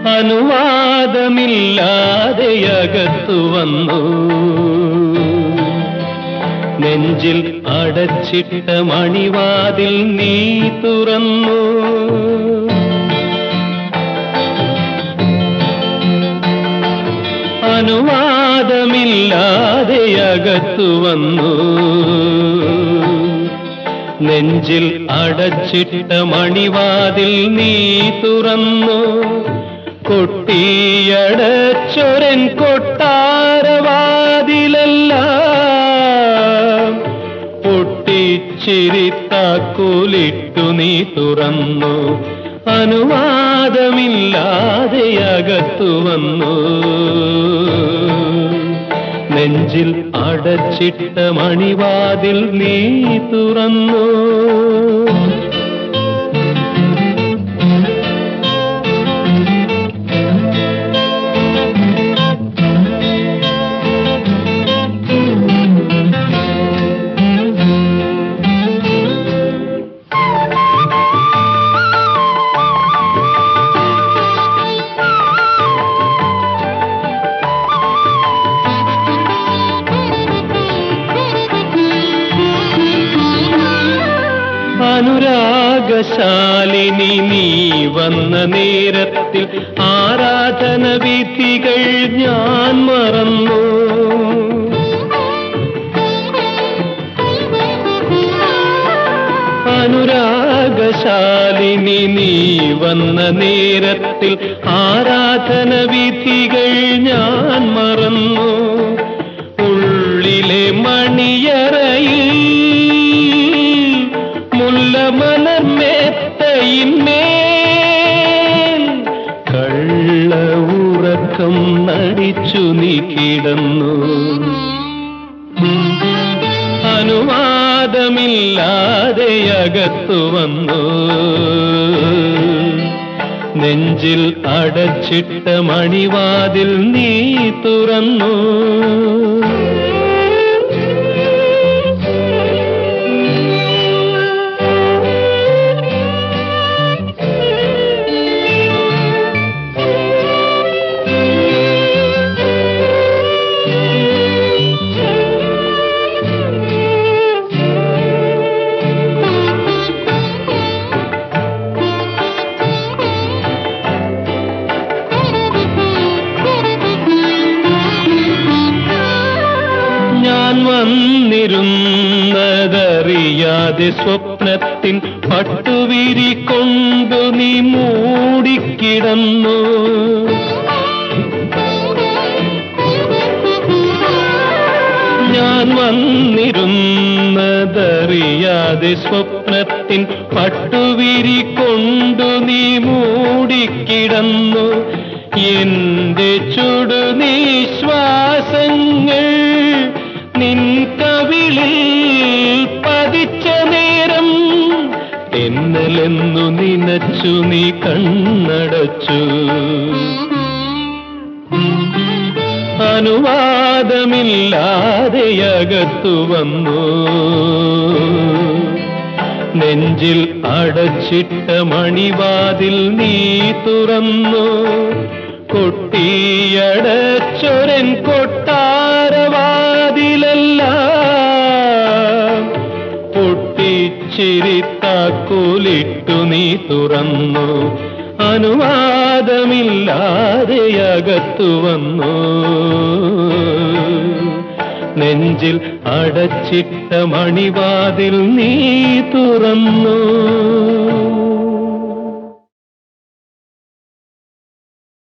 അനുവാദമില്ലാതെ അകത്തു വന്നു നെഞ്ചിൽ അടച്ചിട്ട മണിവാതിൽ നീ തുറന്നു അനുവാദമില്ലാതെ അകത്തു വന്നു നെഞ്ചിൽ അടച്ചിട്ട മണിവാതിൽ നീ തുറന്നു കൊട്ടിയടച്ചൊരൻ കൊട്ടാരവാതിലെല്ലാം പൊട്ടിച്ചിരിത്താക്കോലിട്ടു നീ തുറന്നു അനുവാദമില്ലാതെ അകത്തു വന്നു നെഞ്ചിൽ അടച്ചിട്ട മണിവാതിൽ നീ തുറന്നു അനുരാഗശാലിനി നീ വന്ന നേരത്തിൽ ആരാധന വിധികൾ ഞാൻ മറന്നു അനുരാഗശാലിനി നീ വന്ന നേരത്തിൽ ആരാധന വിധികൾ ഞാൻ മറന്നു ഉള്ളിലെ മണിയറയിൽ മുല്ലമലർമേത്തയിന്മേൽ കള്ള ഉറക്കം നടിച്ചു നീ കിടന്നു അനുവാദമില്ലാതെ അകത്തു വന്നു നെഞ്ചിൽ അടച്ചിട്ട മണിവാതിൽ നീ തുറന്നു ഞാൻ വന്നിരുന്നതറിയാതെ സ്വപ്നത്തിൻ പട്ടുവിരി കൊണ്ടു നീ മൂടിക്കിടന്നു ഞാൻ വന്നിരുന്നതറിയാതെ സ്വപ്നത്തിൻ പട്ടുവിരി കൊണ്ടു നീ മൂടിക്കിടന്നു എന്റെ ചുടുനീശ്വാസങ്ങൾ നിൻ കവിളിൽ പതിച്ച നേരം എന്നലെന്നു നിനച്ചു നീ കണ്ണടച്ചു അനുവാദമില്ലാതെ അകത്തു വന്നു നെഞ്ചിൽ അടച്ചിട്ട മണിവാതിൽ നീ തുറന്നു കൊട്ടിയടച്ചൊരൻ കൊട്ടാരവാതിലെല്ലാം പൊട്ടിച്ചിരിത്താക്കോലിട്ടു നീ തുറന്നു അനുവാദമില്ലാതെ അകത്തു വന്നു നെഞ്ചിൽ അടച്ചിട്ട മണിവാതിൽ നീ തുറന്നു